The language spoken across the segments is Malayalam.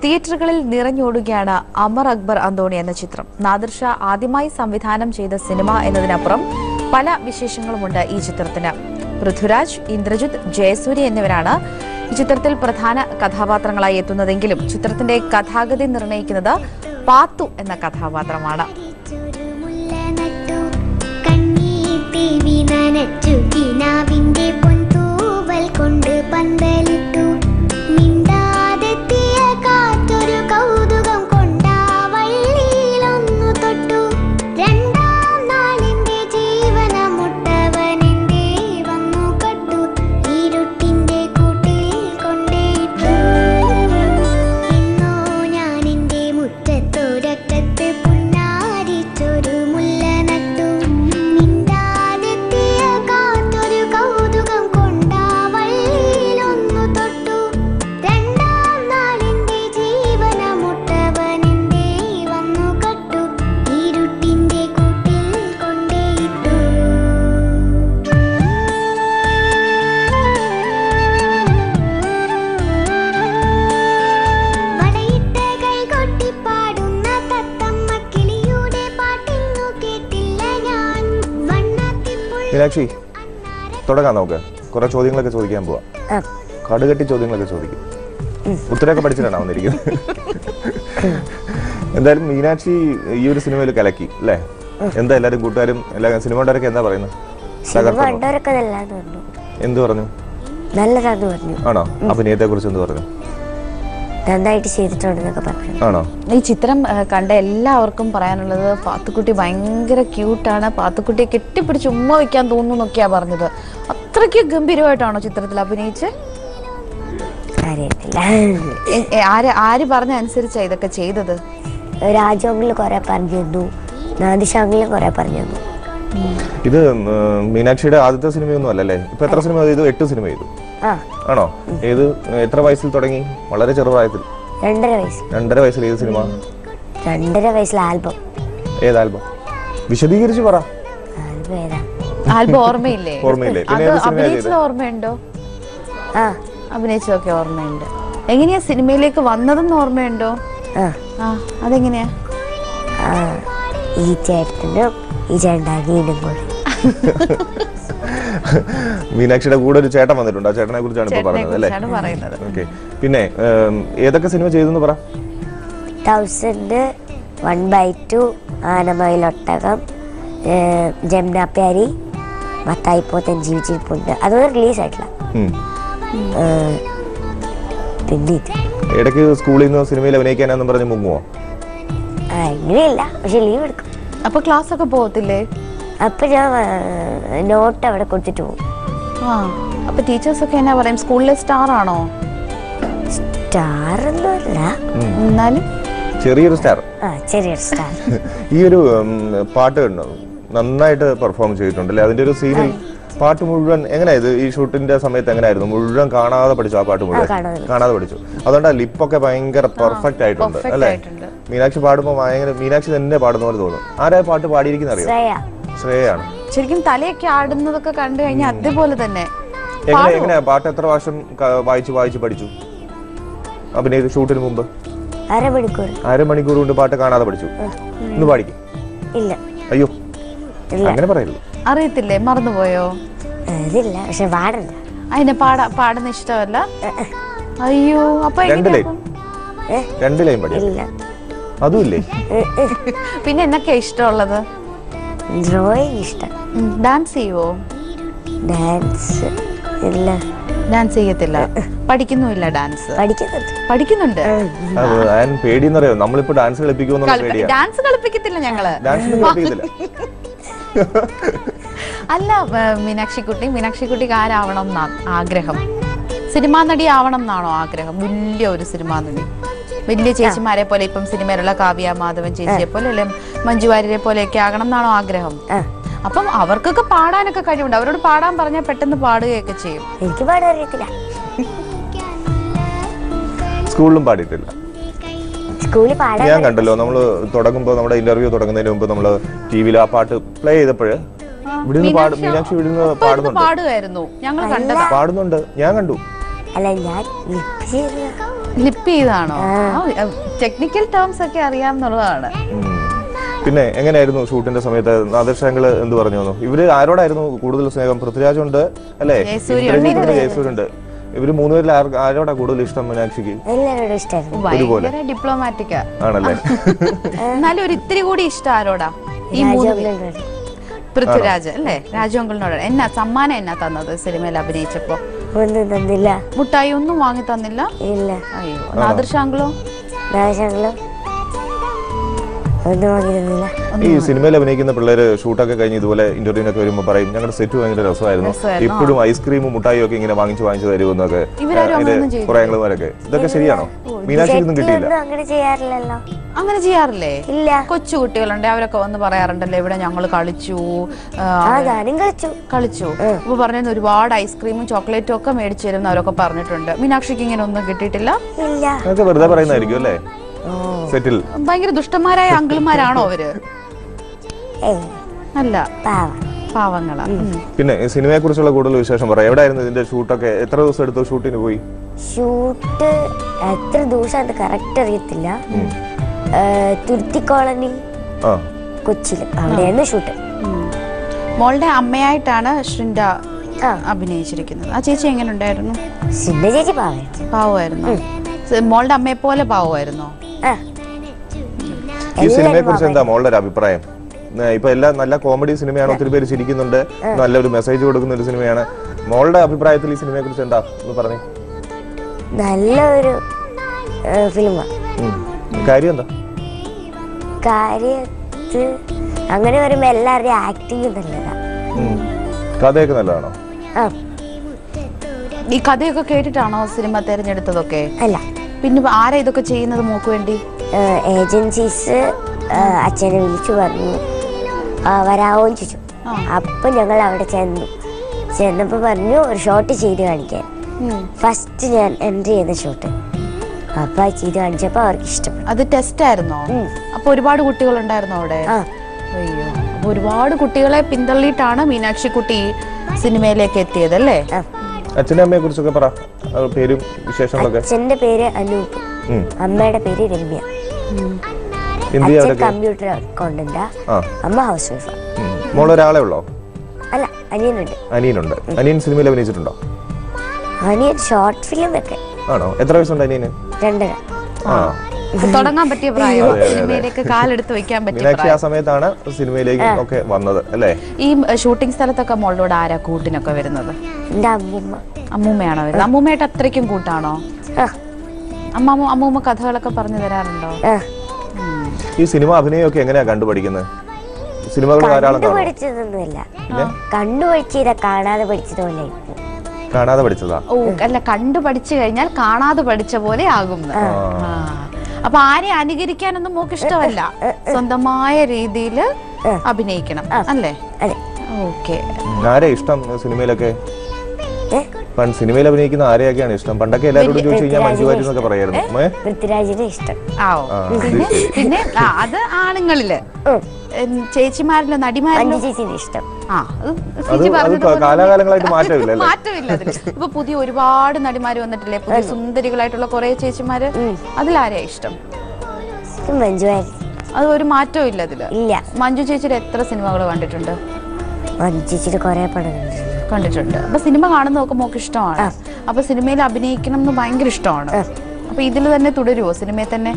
തിയേറ്ററുകളിൽ നിറഞ്ഞോടുകയാണ് അമർ അക്ബർ അന്തോണി എന്ന ചിത്രം നാദിർ ഷാ ആദ്യമായി സംവിധാനം ചെയ്ത സിനിമ എന്നതിനപ്പുറം പല വിശേഷങ്ങളുമുണ്ട് ഈ ചിത്രത്തിന് പൃഥ്വിരാജ് ഇന്ദ്രജിത്ത് ജയസൂര്യ എന്നിവരാണ് ഈ ചിത്രത്തിൽ പ്രധാന കഥാപാത്രങ്ങളായി എത്തുന്നതെങ്കിലും ചിത്രത്തിന്റെ കഥാഗതി നിർണ്ണയിക്കുന്നത് പാത്തു എന്ന കഥാപാത്രമാണ് ചുരുമുല്ല നട്ടു കണ്ണീർ നനച്ചു കിനാവിന്റെ പൊൻതൂവൽ കൊണ്ട് പന്തലിട്ടു മിണ്ടാതെത്തിയ കാറ്റൊരു കൗതുകം കൊണ്ടാ വള്ളിയിലൊന്നു തൊട്ടു രണ്ടാം നാളിന്റെ ജീവന മുട്ടവനെന്റെ വന്നു കട്ടു ഇരുട്ടിന്റെ കൂട്ടിൽ കൊണ്ടേയിട്ടു ഇന്നോ ഞാൻ എന്റെ മുറ്റത്തൊരറ്റത്ത് പുന്നാരിച്ചൊരു മുല്ല നട്ടു മിണ്ടാതെത്തിയ കാറ്റൊരു കൗതുകം കൊണ്ടാ വള്ളിയിലൊന്നു തൊട്ടു രണ്ടാം നാളിന്റെ ജീവന മുട്ടവനെന്റെ വന്നു കട്ടു ഇരുട്ടിന്റെ കൂട്ടിൽ കൊണ്ടേയിട്ടു വളയിട്ട കൈകൊട്ടി പാടുന്ന തത്തമ്മ കിളിയുടെ പാട്ടിന്നു കേട്ടില്ല ഞാൻ വണ്ണാത്തിപ്പുള്ള മീനാക്ഷി തുടങ്ങാം നമുക്ക് കുറെ ചോദ്യങ്ങളൊക്കെ ചോദിക്കാൻ പോവാം കടുകട്ടി ചോദ്യങ്ങളൊക്കെ ചോദിക്കും ഉത്തരമൊക്കെ പഠിച്ചിട്ടാണ് വന്നിരിക്കുന്നത് എന്തായാലും മീനാക്ഷി ഈ ഒരു സിനിമയിൽ കലക്കി അല്ലേ എന്താ എല്ലാരും കൂട്ടുകാരും എല്ലാ സിനിമക്കാരൊക്കെ എന്താ പറയുന്നത് സിനിമ തകർത്തോ? കണ്ടവരൊക്കെ നല്ലതാന്ന് പറഞ്ഞു എന്ത് പറഞ്ഞു നല്ലതാന്ന് പറഞ്ഞു ആണോ അഭിനയത്തെ കുറിച്ച് എന്ത് പറഞ്ഞു നന്നായിട്ട് ചെയ്തിട്ടുണ്ടെന്നൊക്കെ പറഞ്ഞു ആണോ ഈ ചിത്രം ആ, കണ്ട എല്ലാവർക്കും പറയാനുള്ളത് പാത്തുക്കുട്ടി ഭയങ്കര ക്യൂട്ടാണ് പാത്തുക്കുട്ടിയെ കെട്ടിപ്പിടിച്ച് ഉമ്മ വയ്ക്കാൻ തോന്നുന്നു എന്നൊക്കെയാ പറഞ്ഞത് അത്രയ്ക്ക് ഗംഭീരമായിട്ടാണോ ചിത്രത്തിൽ അഭിനയിച്ച് അറിയത്തില്ല എ- എ- ആര് ആര് പറഞ്ഞ അനുസരിച്ചാ ഇതൊക്കെ ചെയ്തത് രാജോങ്ങിൽ കുറെ പറഞ്ഞു തന്നു നാദിഷാങ്ങിലും കുറെ പറഞ്ഞു തന്നു ഇത് ഉം, മീനാക്ഷിയുടെ ആദ്യത്തെ സിനിമയൊന്നും അല്ലല്ലേ ഇപ്പൊ എത്ര സിനിമ ചെയ്തു എട്ട് സിനിമ ചെയ്തു ആ ആണോ ഏത് എത്ര വയസ്സിൽ തുടങ്ങി വളരെ ചെറുപ്രായത്തിൽ രണ്ടര വയസ്സ് രണ്ടര വയസ്സിൽ ഏത് സിനിമ രണ്ടര വയസ്സിൽ ആൽബം ഏത് ആൽബം വിശദീകരിച്ച് പറ ആൽബം ഏതാ ആൽബം ഓർമ്മയില്ലേ ഓർമ്മയില്ലേ? പിന്നെ അത് ഏത് സിനിമയാ അഭിനയിച്ചത് ചെയ്തത്? ഓർമ്മയുണ്ടോ ആ അഭിനയിച്ചതൊക്കെ ഓർമ്മയുണ്ട് എങ്ങനെയാ സിനിമയിലേക്ക് വന്നതെന്ന് ഓർമ്മയുണ്ടോ ആ ആ അതെങ്ങനെയാ ആ ഈ ചേട്ടനും ഈ ചേട്ടനും കൂടെ മീനാക്ഷിയുടെ കൂടെ ഒരു ചേട്ടൻ വന്നിട്ടുണ്ട് ആ ചേട്ടനെ കുറിച്ചാണ് ഇപ്പൊ ചേട്ടനെ പറഞ്ഞത് അല്ലേ കുറിച്ചാണ് പറയുന്നത് ഓക്കെ പിന്നെ ഏം, ഏതൊക്കെ സിനിമ ചെയ്തെന്ന് പറ thousand one by two Anamayilottakam Jamnapyari മത്തായിപ്പോത്തൻ ജീവിച്ചിരിപ്പുണ്ട് അതൊന്നും റിലീസായിട്ടില്ല ഉം. പിന്നെ ഇത് ഇടയ്ക്ക് സ്കൂളിൽ നിന്ന് സിനിമയിൽ അഭിനയിക്കാനെന്നും പറഞ്ഞ് മുങ്ങുവോ ആ അങ്ങനെയല്ല പക്ഷെ ലീവ് എടുക്കും അപ്പൊ ക്ലാസ് ഒക്കെ പോകത്തില്ലേ അപ്പൊ ഞാൻ നോട്ട് അവിടെ കൊടുത്തിട്ട് പോകും ആ അപ്പൊ ടീച്ചേഴ്സ് ഒക്കെ എന്നാ പറയും സ്കൂളിലെ സ്റ്റാർ ആണോ സ്റ്റാർ ഒന്നുമല്ല എന്നാലും ചെറിയൊരു സ്റ്റാർ ആ ചെറിയൊരു സ്റ്റാർ ഈ ഒരു ഉം, പാട്ട് ഉണ്ടോ? നന്നായിട്ട് പെർഫോം ചെയ്തിട്ടുണ്ട് അല്ലേ അതിന്റെ ഒരു സീനിൽ പാട്ട് മുഴുവൻ എങ്ങനെയാ ഇത് ഈ ഷൂട്ടിന്റെ സമയത്ത് എങ്ങനെയായിരുന്നു മുഴുവൻ കാണാതെ പഠിച്ചു ആ പാട്ട് മുഴുവൻ കാണാതെ കാണാതെ പഠിച്ചു അതുകൊണ്ട് ആ ലിപ്പൊക്കെ ഭയങ്കര പെർഫെക്റ്റ് ആയിട്ടുണ്ട് perfect അല്ലേ ആയിട്ടുണ്ട്. മീനാക്ഷി പാടുമ്പോൾ ഭയങ്കര മീനാക്ഷി തന്നെ പാടുന്ന പോലെ തോന്നും ആരാ പാട്ട് പാടിയിരിക്കുന്ന അറിയോ ശ്രേയ ശ്രേയാണ് ശരിക്കും തലയൊക്കെ ആടുന്നതൊക്കെ കണ്ടു കഴിഞ്ഞാൽ അതേപോലെ തന്നെ എങ്ങനെ എങ്ങനെയാ പാട്ട് എത്ര പ്രാവശ്യം ക- വായിച്ച് വായിച്ച് പഠിച്ചു അഭിനയ ഷൂട്ടിന് മുമ്പ് അരമണിക്കൂർ അരമണിക്കൂർ കൊണ്ട് പാട്ട് കാണാതെ പഠിച്ചു ഇന്ന് പാടിക്കും ഇല്ല അയ്യോ ഇല്ല അങ്ങനെ പറയരുത് അറിയത്തില്ലേ മറന്നുപോയോ അതില്ല പക്ഷെ പാടണ്ട അതിനെ പാടാ പാടുന്ന ഇഷ്ടമല്ല അയ്യോ അപ്പൊ രണ്ട് എങ്ങനെയാ ലൈൻ ഏ? രണ്ട് ലൈൻ പഠിക്കും ഇല്ല അതും ഇല്ലേ പിന്നെ എന്നൊക്കെയാ ഇഷ്ടമുള്ളത് ഡ്രോയിങ് ഇഷ്ടം ഡാൻസ് ചെയ്യുവോ ഡാൻസ് ഇല്ല ഡാൻസ് ചെയ്യത്തില്ല പഠിക്കുന്നുമില്ല ഡാൻസ് പഠിക്കുന്നുണ്ട് പഠിക്കുന്നുണ്ട് അത് ഞാൻ പേടിയെന്നറിയോ നമ്മളിപ്പോ ഡാൻസ് കളിപ്പിക്കുമെന്നുള്ള പേടിയാ ഡാൻസ് കളിപ്പിക്കത്തില്ല ഞങ്ങള് ഡാൻസ് കളിപ്പിക്കത്തില്ല അല്ല ഏ, മീനാക്ഷിക്കുട്ടി മീനാക്ഷിക്കുട്ടിക്ക് ആരാവണം എന്നാ ആഗ്രഹം സിനിമാ നടി ആവണം എന്നാണോ ആഗ്രഹം വലിയ ഒരു സിനിമാ നടി വലിയ ചേച്ചിമാരെ പോലെ ഇപ്പം സിനിമയിലുള്ള കാവ്യ മാധവൻ ചേച്ചിയെ പോലെ അല്ലെ മഞ്ജു വാര്യരെ പോലെയൊക്കെ ആകണം എന്നാണോ ആഗ്രഹം ആ അപ്പം അവർക്കൊക്കെ പാടാനൊക്കെ കഴിവുണ്ട് അവരോട് പാടാൻ പറഞ്ഞാൽ പെട്ടെന്ന് പാടുകയൊക്കെ ചെയ്യും എനിക്ക് പാടാൻ അറിയത്തില്ല സ്കൂളിലും പാടിയിട്ടില്ല സ്കൂളിൽ പാടാൻ ഞാൻ കണ്ടല്ലോ നമ്മള് തുടങ്ങുമ്പോ നമ്മുടെ ഇന്റർവ്യൂ തുടങ്ങുന്നതിന് മുമ്പ് നമ്മള് ടി വിയിൽ ആ പാട്ട് പ്ലേ ചെയ്തപ്പോഴ് ഇവിടുന്ന് പാടും മീനാക്ഷി ഇവിടുന്ന് ഒപ്പം ഇരുന്ന് പാടുന്നുണ്ട് പാടുമായിരുന്നു ഞങ്ങൾ കണ്ടതാ പാടുന്നുണ്ട് ഞാൻ കണ്ടു അല്ല ഞാൻ ലിപ് ചെയ്ത ലിപ്പ് ചെയ്താണോ ടെക്നിക്കൽ ടേംസ് ഒക്കെ അറിയാമെന്നുള്ളതാണ് ഉം. പിന്നെ എങ്ങനെയായിരുന്നു ഷൂട്ടിന്റെ സമയത്ത് നാദർശങ്ങള് എന്ത് പറഞ്ഞു തന്നു ഇവര് ആരോടായിരുന്നു കൂടുതൽ സ്നേഹം പൃഥ്വിരാജുണ്ട് അല്ലേ ജയസൂര്യ ഇന്ദ്രജിത്തുണ്ട്, ജയസൂര്യണ്ട് ഇവര് മൂന്നുപേരിൽ ആർ- ആരോടാ കൂടുതൽ ഇഷ്ടം മീനാക്ഷിക്ക് എല്ലാവരോടും ഇഷ്ടമായിരുന്നു ഭയങ്കര ഡിപ്ലോമാറ്റിക്കാ ആണല്ലേ എന്നാലും ഒരു ഇത്തിരി കൂടി ഇഷ്ടം ആരോടാ ഈ മൂന്ന് പേര്. രാജോഗ്ലോട് പൃഥ്വിരാജ് അല്ലേ രാജോങ്കളിനോട് എന്നാ സമ്മാനം എന്നാ തന്നത് സിനിമയിൽ അഭിനയിച്ചപ്പോ ഒന്നും തന്നില്ല മുട്ടായി ഒന്നും വാങ്ങി തന്നില്ല ഇല്ല അയ്യോ നാദർശാങ്കളോ നാശങ്ങളും ഒന്നും വാങ്ങി തന്നില്ല ഈ സിനിമയിൽ അഭിനയിക്കുന്ന പിള്ളേര് ഷൂട്ടൊക്കെ കഴിഞ്ഞ് ഇതുപോലെ ഇന്റർവ്യൂവിനൊക്കെ വരുമ്പോൾ പറയും ഞങ്ങളുടെ സെറ്റ് ഭയങ്കര രസമായിരുന്നു രസമായിരുന്നു. ഇപ്പോഴും ഐസ്ക്രീമും മുട്ടായും ഒക്കെ ഇങ്ങനെ വാങ്ങിച്ചു വാങ്ങിച്ചു തരുമെന്നൊക്കെ ഇവരാരും അങ്ങനെയൊന്നും ചെയ്തില്ല. കുറെ ഞങ്ങളുമാരൊക്കെ ഇതൊക്കെ ശരിയാണോ മീനാക്ഷിക്കൊന്നും കിട്ടിയില്ല ഒന്നും അങ്ങനെ ചെയ്യാറില്ലല്ലോ അങ്ങനെ ചെയ്യാറില്ലേ ഇല്ല കൊച്ചു കുട്ടികളുണ്ട് അവരൊക്കെ വന്ന് പറയാറുണ്ടല്ലോ ഇവിടെ ഞങ്ങൾ കളിച്ചു ആ, ആ ഞാനും കളിച്ചു കളിച്ചു അപ്പൊ പറഞ്ഞിരുന്നു ഒരുപാട് ഐസ്ക്രീമും ചോക്ലേറ്റും ഒക്കെ മേടിച്ചു തരും അവരൊക്കെ പറഞ്ഞിട്ടുണ്ട് മീനാക്ഷിക്ക് ഇങ്ങനെ ഒന്നും കിട്ടിയിട്ടില്ല ഇല്ല അതൊക്കെ വെറുതെ പറയുന്നതായിരിക്കും അല്ലേ സെറ്റിൽ ഭയങ്കര ദുഷ്ടന്മാരായ അങ്കിൾമാരാണോ അവര് ഏയ് അല്ല പാവ പാവങ്ങളാ ഉം. പിന്നെ ഈ സിനിമയെ കുറിച്ചുള്ള കൂടുതൽ വിശേഷം പറയാം എവിടെയായിരുന്നു ഇതിന്റെ ഷൂട്ടൊക്കെ എത്ര ദിവസം എടുത്തു ഷൂട്ടിന് പോയി ഷൂട്ട് എത്ര ദിവസം കറക്റ്റ് അറിയത്തില്ല ഏഹ്, തുരുത്തി കോളനി ആ കൊച്ചിയിൽ അവിടെയാണ് ഷൂട്ട് ഉം. മോളുടെ അമ്മയായിട്ടാണ് ശ്രിൻഡ ആ അഭിനയിച്ചിരിക്കുന്നത് ആ ചേച്ചി എങ്ങനെ ഉണ്ടായിരുന്നു സിന്ന ചേച്ചി പാവായിരുന്നു പാവമായിരുന്നു സ- മോളുടെ അമ്മയെ പോലെ പാവമായിരുന്നോ ആ ഈ സിനിമയെ കുറിച്ച് എന്താ മോളുടെ ഒരു അഭിപ്രായം ഏ, ഇപ്പൊ എല്ലാം നല്ല കോമഡി സിനിമയാണ് ഒത്തിരി പേര് ചിരിക്കുന്നുണ്ട് നല്ലൊരു മെസ്സേജ് കൊടുക്കുന്ന ഒരു സിനിമയാണ് മോളുടെ അഭിപ്രായത്തിൽ ഈ സിനിമയെ കുറിച്ച് എന്താ ഒന്ന് പറഞ്ഞേ നല്ലൊരു ഫിലിമാണ് ഉം. കാര്യം എന്താ കാര്യത്ത് അങ്ങനെ വരുമ്പോ എല്ലാവരുടെയും ആക്ടിങ് നല്ലതാ ഉം. കഥയൊക്കെ നല്ലതാണോ ആ ഈ കഥയൊക്കെ കേട്ടിട്ടാണോ സിനിമ തിരഞ്ഞെടുത്തതൊക്കെ അല്ല പിന്നെ ഇപ്പൊ ആരാ ഇതൊക്കെ ചെയ്യുന്നത് മോക്ക് വേണ്ടി ഏജൻസീസ് അച്ഛനെ വിളിച്ചു പറഞ്ഞു ആ, വരാവോന്ന് ചോദിച്ചു അപ്പൊ ഞങ്ങൾ അവിടെ ചെന്നു ചെന്നപ്പോ പറഞ്ഞു ഒരു ഷോട്ട് ചെയ്ത് കാണിക്കാൻ ഫസ്റ്റ് ഞാൻ എൻട്രി ചെയ്ത ഷോട്ട് അപ്പൊ ആ ചെയ്ത് കാണിച്ചപ്പോ അവർക്ക് ഇഷ്ടപ്പെട്ടു അത് ടെസ്റ്റ് ആയിരുന്നോ ഉം. അപ്പൊ ഒരുപാട് കുട്ടികൾ ഉണ്ടായിരുന്നോ അവിടെ ആ അയ്യോ അപ്പൊ ഒരുപാട് കുട്ടികളെ പിന്തള്ളിയിട്ടാണ് മീനാക്ഷി കുട്ടി സിനിമയിലേക്ക് എത്തിയത് അല്ലേ ആ. അച്ഛൻ്റെ അമ്മയെ കുറിച്ചൊക്കെ പറ ആ, പേരും വിശേഷങ്ങളൊക്കെ അച്ഛന്റെ പേര് അനൂപ് ഉം. അമ്മയുടെ പേര് രമ്യ എന്ത് ചെയ്യാ അച്ഛൻ അവരൊക്കെ കമ്പ്യൂട്ടർ അക്കൗണ്ടന്റാ ആ അമ്മ ഹൗസ് വൈഫാ ഉം. മോളൊരാളെ ഉള്ളോ അല്ല അനിയനുണ്ട് അനിയനുണ്ട് അനിയൻ സിനിമയിൽ അഭിനയിച്ചിട്ടുണ്ടോ അനിയൻ ഷോർട്ട് ഫിലിം ഒക്കെ ആണോ എത്ര വയസ്സുണ്ട് അനിയന് രണ്ടര ആ തുടങ്ങാൻ പറ്റിയ പ്രായം അതെ, അതെ, അതെ. സിനിമയിലേക്ക് കാലെടുത്ത് വെക്കാൻ പറ്റിയ മീനാക്ഷി ആ പ്രായം സമയത്താണ് സിനിമയിലേക്ക് ഒക്കെ വന്നത് അല്ലേ ഈ ഷൂട്ടിംഗ് സ്ഥലത്തൊക്കെ മോളോട് ആരാ കൂട്ടിനൊക്കെ വരുന്നത് എന്റെ അമ്മൂമ്മ അമ്മൂമ്മയാണോ വരുന്നത് അമ്മൂമ്മയായിട്ട് അത്രയ്ക്കും കൂട്ടാണോ ആ അമ്മാമ്മ അമ്മൂമ്മ കഥകളൊക്കെ പറഞ്ഞു തരാറുണ്ടോ ആ ഈ സിനിമ അഭിനയമൊക്കെ എങ്ങനെയാ കണ്ടുപഠിക്കുന്നത് സിനിമകൾ ധാരാളം കണ്ടു കാണും പഠിച്ചതൊന്നുമില്ല കണ്ടു പഠിച്ചില്ല കാണാതെ പഠിച്ചതുപോലെ ആയിപ്പോയി. കാണാതെ പഠിച്ചതാ ഓ അല്ല കണ്ടു പഠിച്ചു കഴിഞ്ഞാൽ കാണാതെ പഠിച്ച പോലെ ആകും ന്ന്. ആ. അപ്പൊ ആരെ അനുകരിക്കാനൊന്നും മോക്ക് ഇഷ്ടമല്ല സ്വന്തമായ രീതിയിൽ അഭിനയിക്കണം അല്ലേ അതെ ഓക്കെ ഉം. ആരെയാ ഇഷ്ടം സിനിമയിലൊക്കെ ഏ? പണ്ട് സിനിമയിൽ അഭിനയിക്കുന്ന ആരെയൊക്കെയാണ് ഇഷ്ടം പണ്ടൊക്കെ എല്ലാവരോടും ചോദിച്ചു കഴിഞ്ഞാൽ മഞ്ജു വാര്യർ എന്നൊക്കെ പറയായിരുന്നു ഏ? പൃഥ്വിരാജിനെ ഇഷ്ടം ആ ആ, പിന്നെ അത് ശരി. പിന്നെ ആ അത് ആണുങ്ങളില് ഉം. ഉം, ചേച്ചിമാരിലോ നടിമാരിലോ അഞ്ചു ചേച്ചിനെ ഇഷ്ടം ആ അത് അത് സിജി അത് പറഞ്ഞതുപോലെ കാലാകാലങ്ങളായിട്ട് മാറ്റമില്ല അല്ലേ മാറ്റമില്ല അതില് ഇപ്പൊ പുതിയ ഒരുപാട് നടിമാര് വന്നിട്ടില്ലേ പുതിയ സുന്ദരികളായിട്ടുള്ള കുറെ ചേച്ചിമാര് അതിലാരെയാ ഇഷ്ടം എനിക്ക് മഞ്ജു വാര്യർ അത് ഒരു മാറ്റവും ഇല്ല അതില് ഇല്ല മഞ്ജു ചേച്ചിയുടെ എത്ര സിനിമകൾ കണ്ടിട്ടുണ്ട് മഞ്ജു ചേച്ചിയുടെ കുറെ പടം കണ്ടിട്ടുണ്ട് കണ്ടിട്ടുണ്ട് അപ്പൊ സിനിമ കാണുന്നതൊക്കെ മോക്ക് ഇഷ്ടമാണ് അപ്പൊ സിനിമയിൽ അഭിനയിക്കണം എന്ന് ഭയങ്കര ഇഷ്ടമാണ് അപ്പൊ ഇതിൽ തന്നെ തുടരുവോ സിനിമയിൽ തന്നെ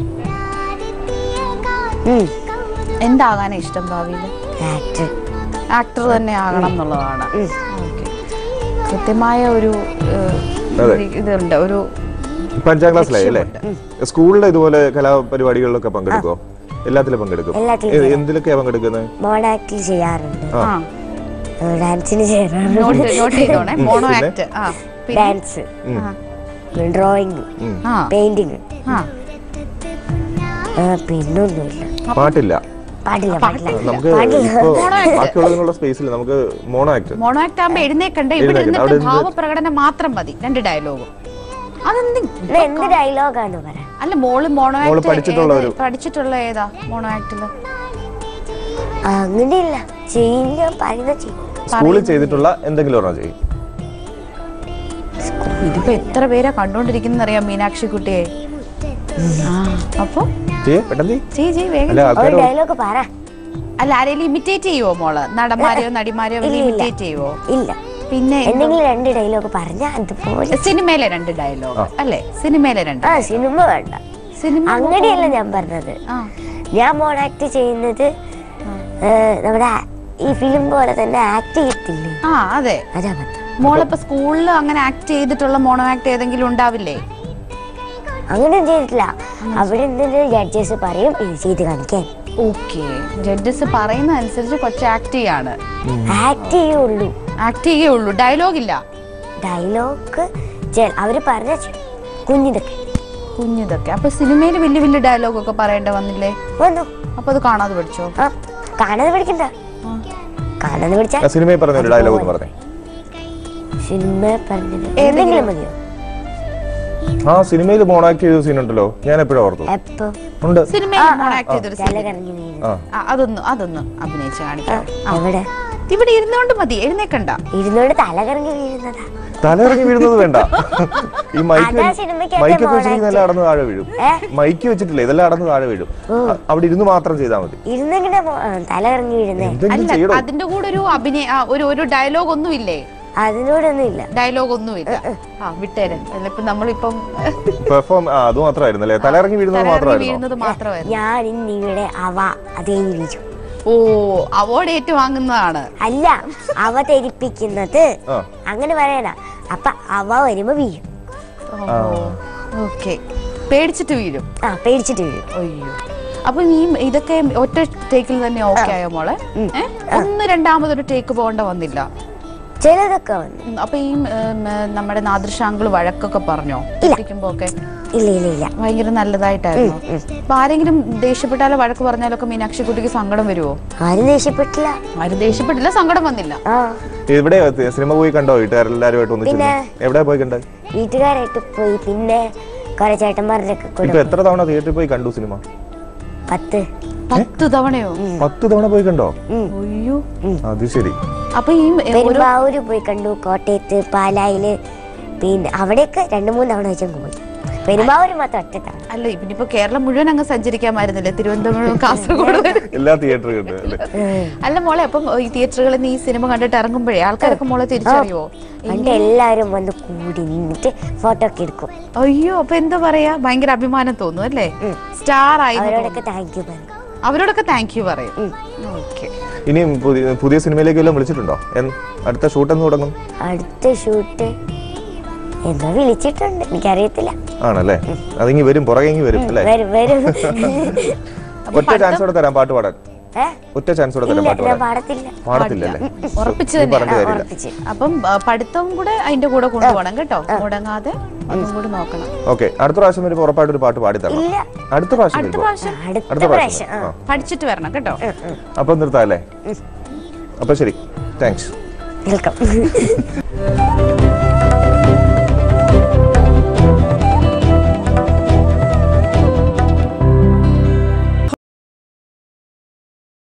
ഉം. എന്താകാനാ ഇഷ്ടം ഭാവിയിൽ ആക്ടർ ആക്ടർ തന്നെ ആകണം എന്നുള്ളതാണ് ഉം. ഓക്കേ. കൃത്യമായ ഒരു ഏഹ്, അതെ. ഇതുണ്ട് ഒരു ഇപ്പൊ അഞ്ചാം ക്ലാസ്സിലായി അല്ലേ സ്കൂളിലെ ഇതുപോലെ കലാപരിപാടികളിലൊക്കെ പങ്കെടുക്കോ എല്ലാത്തിലും പങ്കെടുക്കും എല്ലാത്തിലും ഏ- എന്തിലൊക്കെയാ പങ്കെടുക്കുന്നത് മോഡ് ആക്ടിൽ ചെയ്യാറുണ്ട് ആ ഡാൻസിന് ചെയ്യാറുണ്ട് നോട്ട് നോട്ട് ചെയ്തോണേ മോണോ ആക്ട് ആ പിന്നെ ഡാൻസ് ആ, ഡ്രോയിങ് ആ പെയിന്റിങ് ആ പിന്നൊന്നുമില്ല പാട്ടില്ല പാടില്ല പാടില്ല നമുക്ക് ഇപ്പോ ബാക്കിയുള്ളതിനുള്ള സ്പേസിൽ നമുക്ക് മോണോ ആക്ട് മോണോ ആക്ട് ആകുമ്പോ എഴുന്നേക്കണ്ടേ ഇവിടെ എഴുന്നേൽക്കണം. അവിടെ ഇരുന്നിട്ട് ഇരുന്ന് ഭാവപ്രകടനം മാത്രം മതി രണ്ട് ഡയലോഗും അതെന്ത് ഇത് എന്ത് ഡയലോഗാണ് പറ അല്ല മോള് മോണോ മോള് ആക്ട് പഠിച്ചിട്ടുള്ള ഒരു- പഠിച്ചിട്ടുള്ള ഏതാ മോണോ ആക്ടില് അങ്ങനെയില്ല ചെയ്യുന്ന പറയുന്ന ചെയ്യും സ്കൂളിൽ ചെയ്തിട്ടുള്ള എന്തെങ്കിലും ഒരെണ്ണം ചെയ്യും ഇതിപ്പോ എത്ര പേരാ കണ്ടോണ്ടിരിക്കുന്ന അറിയാം മീനാക്ഷി കുട്ടിയെ ആ അപ്പൊ ചെയ്യേ പെട്ടെന്ന് ചെയ്യ്. ചെയ് ചെയ് വേഗം അല്ല ഒരു ആൾക്കാർ ഡയലോഗ് പറ അല്ല ആരെങ്കിലും ഇമിറ്റേറ്റ് ചെയ്യുവോ മോള് നടന്മാരെയോ നടിമാരെയോ ഇല്ല, ഇല്ല. ഇമിറ്റേറ്റ് ചെയ്യുവോ ഇല്ല പിന്നെ എന്തെങ്കിലും രണ്ട് ഡയലോഗ് പറഞ്ഞ അതുപോലെ സിനിമയിലെ രണ്ട് ഡയലോഗ് അല്ലേ സിനിമയിലെ രണ്ട് ആ സിനിമ വേണ്ട സിനിമ അങ്ങനെയല്ല ഞാൻ പറഞ്ഞത് ആ ഞാൻ മോൺ ആക്ട് ചെയ്യുന്നത് ഏ, നമ്മുടെ ആ- ഈ ഫിലിം പോലെ തന്നെ ആക്ട് ചെയ്യത്തില്ലേ ആ അതെ അതാ പറഞ്ഞത് മോളിപ്പോ സ്കൂളിൽ അങ്ങനെ ആക്ട് ചെയ്തിട്ടുള്ള മോണോ ആക്ട് ഏതെങ്കിലും ഉണ്ടാവില്ലേ അങ്ങനെ ചെയ്തിട്ടില്ല അവിടെ നിന്ന് ജഡ്ജസ് പറയും ഇത് ചെയ്ത് കാണിക്കാൻ ഓക്കെ ജഡ്ജസ് പറയുന്ന അനുസരിച്ച് കൊച്ചു ആക്ട് ചെയ്യാണ് ആക്ട് ചെയ്യുള്ളൂ ആക്ട് ചെയ്യുള്ളൂ ഡയലോഗ് ഇല്ല ഡയലോഗ് അവര് പറഞ്ഞ കുഞ്ഞിതൊക്കെ കുഞ്ഞിതൊക്കെ അപ്പൊ സിനിമയിൽ വലിയ വലിയ ഡയലോഗ് ഒക്കെ പറയേണ്ട വന്നില്ലേ വന്നു അപ്പൊ അത് കാണാതെ പഠിച്ചോ ആ കാണാതെ പഠിക്കണ്ട കാണാതെ പഠിച്ചാൽ ആ സിനിമയിൽ പറഞ്ഞ ഒരു ഡയലോഗ് ഒന്ന് പറഞ്ഞേ സിനിമ പറഞ്ഞത് എന്തെങ്കിലും മതിയോ ആ സിനിമയിൽ മോണാക്ട് ചെയ്ത സീൻ ഉണ്ടല്ലോ ഞാൻ എപ്പോഴും ഓർത്തു എപ്പോ ഉണ്ട് സിനിമയിൽ മോണോ ആക്ട് ചെയ്തൊരു തല scene. കറങ്ങി വീണു ആ ആ, അതൊന്ന് അതൊന്ന് അഭിനയിച്ച് കാണിക്കാം ആ. എവിടെ ഇവിടെ ഇരുന്നോണ്ട് മതി എഴുന്നേക്കണ്ട ഇരുന്നോണ്ട് തല കറങ്ങി വീഴുന്നതാ തലയിറങ്ങി വീഴുന്നത് വേണ്ട ഈ മൈക്ക് അതാ സിനിമയ്ക്കകത്തെ മൈക്കൊക്കെ മോണാക്ട്. വെച്ചിരിക്കുന്ന അടന്ന് താഴെ വീഴും ഏ? മൈക്ക് വെച്ചിട്ടില്ല ഇതെല്ലാം അടന്ന് താഴെ വീഴും അ- അവിടെ ഇരുന്ന് മാത്രം ചെയ്താൽ മതി ഇരുന്നെങ്ങനെ മോ- ആ, തല കറങ്ങി വീഴുന്നേ എന്തെങ്കിലും അല്ല ചെയ്യണോ അതിന്റെ കൂടെ ഒരു അഭിനയ ആ, ഒരു ഒരു ഡയലോഗ് ഒന്നും ഇല്ലേ അതിനോടൊന്നും ഇല്ല ഡയലോഗ് ഒന്നും ഇല്ല ആ വിട്ടേരെ അല്ല ഇപ്പൊ നമ്മളിപ്പം പെർഫോം ആ അത് മാത്രമായിരുന്നു അല്ലേ തലയിറങ്ങി വീഴുന്നത് തലകറങ്ങി മാത്രമായിരുന്നു വീഴുന്നത് മാത്രമായിരുന്നു ഞാൻ ഇന്നിവിടെ അവ അതേ വിളിച്ചു ഓ അവാർഡ് ഏറ്റുവാങ്ങുന്നതാണ് അല്ല അവ ധരിപ്പിക്കുന്നത് ആ അങ്ങനെ പറയണ അപ്പൊ അവ വരുമ്പോ വീഴും ഓക്കെ പേടിച്ചിട്ട് വീഴും ആ പേടിച്ചിട്ട് വീഴും അയ്യോ അപ്പൊ നീ ഇതൊക്കെ ഒറ്റ ടേക്കിൽ തന്നെ ഓക്കെ ആയോ മോളെ ഏ? ഒന്ന് രണ്ടാമതൊരു ടേക്ക് പോകേണ്ട വന്നില്ല ചിലതൊക്കെ വന്നു ഉം, അപ്പൊ ഈ ഉം, നമ്മുടെ നാദൃശാങ്കിള് വഴക്കൊക്കെ പറഞ്ഞോ ഇരിക്കുമ്പോ ഒക്കെ ഇല്ല ഇല്ല ഇല്ല ഭയങ്കര നല്ലതായിട്ടായിരുന്നു അപ്പൊ ആരെങ്കിലും ദേഷ്യപ്പെട്ടാലോ വഴക്ക് പറഞ്ഞാലോ ഒക്കെ മീനാക്ഷി കുട്ടിക്ക് സങ്കടം വരുമോ ആരും ദേഷ്യപ്പെട്ടില്ല ആരും ദേഷ്യപ്പെട്ടില്ല സങ്കടം വന്നില്ല ആ എവിടെ സിനിമ പോയി കണ്ടോ വീട്ടുകാരെല്ലാരുമായിട്ട് ഒന്നിച്ചിരുന്നു എവിടെ പോയി കണ്ടത് വീട്ടുകാരായിട്ട് പോയി പിന്നെ കുറെ ചേട്ടന്മാരുടെ ഒക്കെ കൂടെ ഇപ്പൊ എത്ര തവണ തിയേറ്ററിൽ പോയി കണ്ടു സിനിമ പത്ത് പത്ത് തവണയോ പത്ത് തവണ പോയി കണ്ടോ അയ്യോ അത് ശരി അപ്പൊ ഈ ഏ, ഒരു പെരുമ്പാവൂര് പോയി കണ്ടു കോട്ടയത്ത് പാലായില് പിന്നെ അവിടെയൊക്കെ രണ്ടു മൂന്ന് തവണ വെച്ചങ്ങ് പോയി പെരുമ്പാവൂര് മാത്രം ഒറ്റ തവണ അല്ല ഇനിയിപ്പോ കേരളം മുഴുവൻ അങ്ങ് സഞ്ചരിക്കാമായിരുന്നില്ലേ തിരുവനന്തപുരം കാസർഗോഡ് വരെ. എല്ലാ തിയേറ്ററും ഉണ്ട് അല്ലേ അല്ല മോളെ അപ്പം ഈ തിയേറ്ററുകളിൽ നിന്ന് ഈ സിനിമ കണ്ടിട്ട് ഇറങ്ങുമ്പോഴേ ആൾക്കാരൊക്കെ മോളെ തിരിച്ചറിയോ പണ്ട് എല്ലാരും വന്ന് കൂടി നിന്നിട്ട് ഫോട്ടോ ഒക്കെ എടുക്കും അയ്യോ അപ്പൊ എന്താ പറയാ ഭയങ്കര അഭിമാനം തോന്നും അല്ലേ സ്റ്റാർ ആയി എന്ന് അവരോടൊക്കെ താങ്ക് യു പറയും തോന്നും. അവരോടൊക്കെ താങ്ക് യു പറയും ഓക്കെ ഇനിയും പുതിയ പുതിയ സിനിമയിലേക്ക് വല്ലതും വിളിച്ചിട്ടുണ്ടോ എന്ന് അടുത്ത ഷൂട്ട് എന്ന് തുടങ്ങും അടുത്ത ഷൂട്ട് എന്തോ വിളിച്ചിട്ടുണ്ട് എനിക്കറിയത്തില്ല ആണല്ലേ അതിങ്ങി വരും പുറകെ ഇങ്ങി വരും അല്ലേ വരും വരും ഒറ്റ ചാൻസ് കൂടെ തരാം പാട്ട് പാടാൻ ഏ ഒറ്റ ചാൻസ് കൂടെ ഇല്ല തരാം പാട്ട് ഞാൻ പാടാൻ പാടത്തില്ല പാടത്തില്ലല്ലേ ഉറപ്പിച്ചു നീ തന്നെയാണ് പറഞ്ഞ കാര്യമില്ല ഉറപ്പിച്ച് അപ്പം ആ, പഠിത്തവും കൂടെ അതിന്റെ കൂടെ കൊണ്ടുപോകണം കേട്ടോ മുടങ്ങാതെ അതും കൂടി നോക്കണം ഓക്കെ അടുത്ത പ്രാവശ്യം വരുമ്പോ ഉറപ്പായിട്ട് ഒരു പാട്ട് പാടി തരണം ഇല്ല അടുത്ത പ്രാവശ്യം അടുത്ത വരുമ്പോ പ്രാവശ്യം അടുത്ത അടുത്ത പ്രാവശ്യം പ്രാവശ്യം ആ ആ പഠിച്ചിട്ട് വരണം കേട്ടോ അപ്പൊ നിർത്താം അല്ലേ അപ്പൊ ശരി താങ്ക്സ് വെൽക്കം